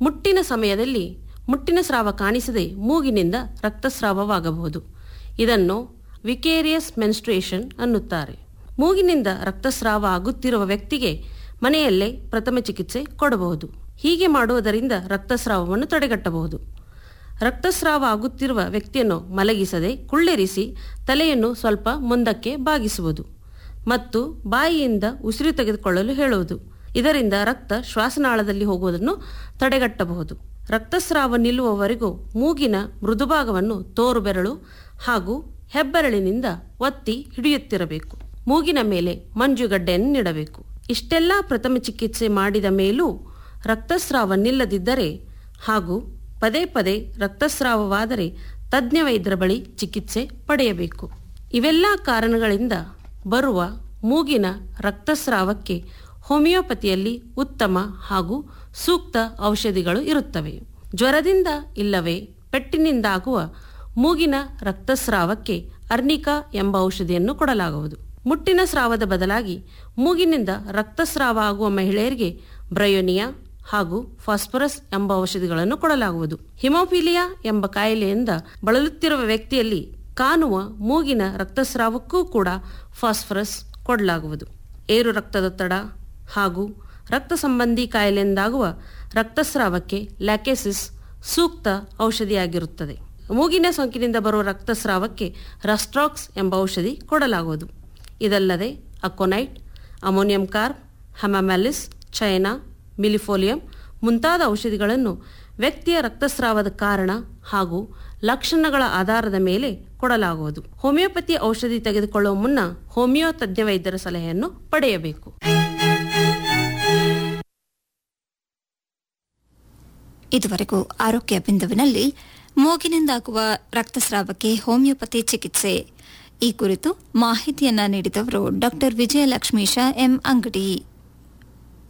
ಮುಟ್ಟಿನ ಸಮಯದಲ್ಲಿ ಮುಟ್ಟಿನ ಸ್ರಾವ ಕಾಣಿಸದೆ ಮೂಗಿನಿಂದ ರಕ್ತಸ್ರಾವವಾಗಬಹುದು ಇದನ್ನು ವಿಕೇರಿಯಸ್ ಮೆನ್ಸ್ಟ್ರೇಷನ್ ಅನ್ನುತ್ತಾರೆ ಮೂಗಿನಿಂದ ರಕ್ತಸ್ರಾವ ಆಗುತ್ತಿರುವ ವ್ಯಕ್ತಿಗೆ ಮನೆಯಲ್ಲೇ ಪ್ರಥಮ ಚಿಕಿತ್ಸೆ ಕೊಡಬಹುದು ಹೀಗೆ ಮಾಡುವುದರಿಂದ ರಕ್ತಸ್ರಾವವನ್ನು ತಡೆಗಟ್ಟಬಹುದು ರಕ್ತಸ್ರಾವ ಆಗುತ್ತಿರುವ ವ್ಯಕ್ತಿಯನ್ನು ಮಲಗಿಸದೆ ಕುಳ್ಳೆರಿಸಿ ತಲೆಯನ್ನು ಸ್ವಲ್ಪ ಮುಂದಕ್ಕೆ ಬಾಗಿಸುವುದು ಮತ್ತು ಬಾಯಿಯಿಂದ ಉಸಿರು ತೆಗೆದುಕೊಳ್ಳಲು ಹೇಳುವುದು ಇದರಿಂದ ರಕ್ತ ಶ್ವಾಸನಾಳದಲ್ಲಿ ಹೋಗುವುದನ್ನು ತಡೆಗಟ್ಟಬಹುದು ರಕ್ತಸ್ರಾವ ನಿಲ್ಲುವವರೆಗೂ ಮೂಗಿನ ಮೃದುಭಾಗವನ್ನು ತೋರು ಬೆರಳು ಹಾಗೂ ಹೆಬ್ಬೆರಳಿನಿಂದ ಒತ್ತಿ ಹಿಡಿಯುತ್ತಿರಬೇಕು ಮೂಗಿನ ಮೇಲೆ ಮಂಜುಗಡ್ಡೆಯನ್ನು ನೀಡಬೇಕು ಇಷ್ಟೆಲ್ಲ ಪ್ರಥಮ ಚಿಕಿತ್ಸೆ ಮಾಡಿದ ಮೇಲೂ ರಕ್ತಸ್ರಾವ ನಿಲ್ಲದಿದ್ದರೆ ಹಾಗೂ ಪದೇ ಪದೇ ರಕ್ತಸ್ರಾವವಾದರೆ ತಜ್ಞ ವೈದ್ಯರ ಬಳಿ ಚಿಕಿತ್ಸೆ ಪಡೆಯಬೇಕು ಇವೆಲ್ಲ ಕಾರಣಗಳಿಂದ ಬರುವ ಮೂಗಿನ ರಕ್ತಸ್ರಾವಕ್ಕೆ ಹೋಮಿಯೋಪತಿಯಲ್ಲಿ ಉತ್ತಮ ಹಾಗೂ ಸೂಕ್ತ ಔಷಧಿಗಳು ಇರುತ್ತವೆ ಜ್ವರದಿಂದ ಇಲ್ಲವೇ ಪೆಟ್ಟಿನಿಂದಾಗುವ ಮೂಗಿನ ರಕ್ತಸ್ರಾವಕ್ಕೆ ಅರ್ನಿಕಾ ಎಂಬ ಔಷಧಿಯನ್ನು ಕೊಡಲಾಗುವುದು ಮುಟ್ಟಿನ ಸ್ರಾವದ ಬದಲಾಗಿ ಮೂಗಿನಿಂದ ರಕ್ತಸ್ರಾವ ಆಗುವ ಮಹಿಳೆಯರಿಗೆ ಬ್ರಯೋನಿಯಾ ಹಾಗೂ ಫಾಸ್ಫರಸ್ ಎಂಬ ಔಷಧಿಗಳನ್ನು ಕೊಡಲಾಗುವುದು ಹಿಮೋಫಿಲಿಯಾ ಎಂಬ ಕಾಯಿಲೆಯಿಂದ ಬಳಲುತ್ತಿರುವ ವ್ಯಕ್ತಿಯಲ್ಲಿ ಕಾಣುವ ಮೂಗಿನ ರಕ್ತಸ್ರಾವಕ್ಕೂ ಕೂಡ ಫಾಸ್ಫರಸ್ ಕೊಡಲಾಗುವುದು ಏರು ರಕ್ತದೊತ್ತಡ ಹಾಗೂ ರಕ್ತ ಸಂಬಂಧಿ ಕಾಯಿಲೆಯಿಂದಾಗುವ ರಕ್ತಸ್ರಾವಕ್ಕೆ ಲ್ಯಾಕೆಸಿಸ್ ಸೂಕ್ತ ಔಷಧಿಯಾಗಿರುತ್ತದೆ ಮೂಗಿನ ಸೋಂಕಿನಿಂದ ಬರುವ ರಕ್ತಸ್ರಾವಕ್ಕೆ ರಸ್ಟ್ರಾಕ್ಸ್ ಎಂಬ ಔಷಧಿ ಕೊಡಲಾಗುವುದು ಇದಲ್ಲದೆ aconite ammonium carb hamamelis China millefolium ಮುಂತಾದ ಔಷಧಿಗಳನ್ನು ವ್ಯಕ್ತಿಯ ರಕ್ತಸ್ರಾವದ ಕಾರಣ ಹಾಗೂ ಲಕ್ಷಣಗಳ ಆಧಾರದ ಮೇಲೆ ಕೊಡಲಾಗುವುದು ಹೋಮಿಯೋಪತಿ ಔಷಧಿ ತೆಗೆದುಕೊಳ್ಳುವ ಮುನ್ನ ಹೋಮಿಯೋ ತಜ್ಞ ವೈದ್ಯರ ಸಲಹೆಯನ್ನು ಪಡೆಯಬೇಕು ಇದುವರೆಗೂ ಆರೋಗ್ಯ ಬಿಂದುವಿನಲ್ಲಿ ಮೂಗಿನಿಂದಾಗುವ ರಕ್ತಸ್ರಾವಕ್ಕೆ ಹೋಮಿಯೋಪತಿ ಚಿಕಿತ್ಸೆ ಈ ಕುರಿತು ಮಾಹಿತಿಯನ್ನ ನೀಡಿದವರು ಡಾಕ್ಟರ್ ವಿಜಯಲಕ್ಷ್ಮೀಶ ಎಂ ಅಂಗಡಿ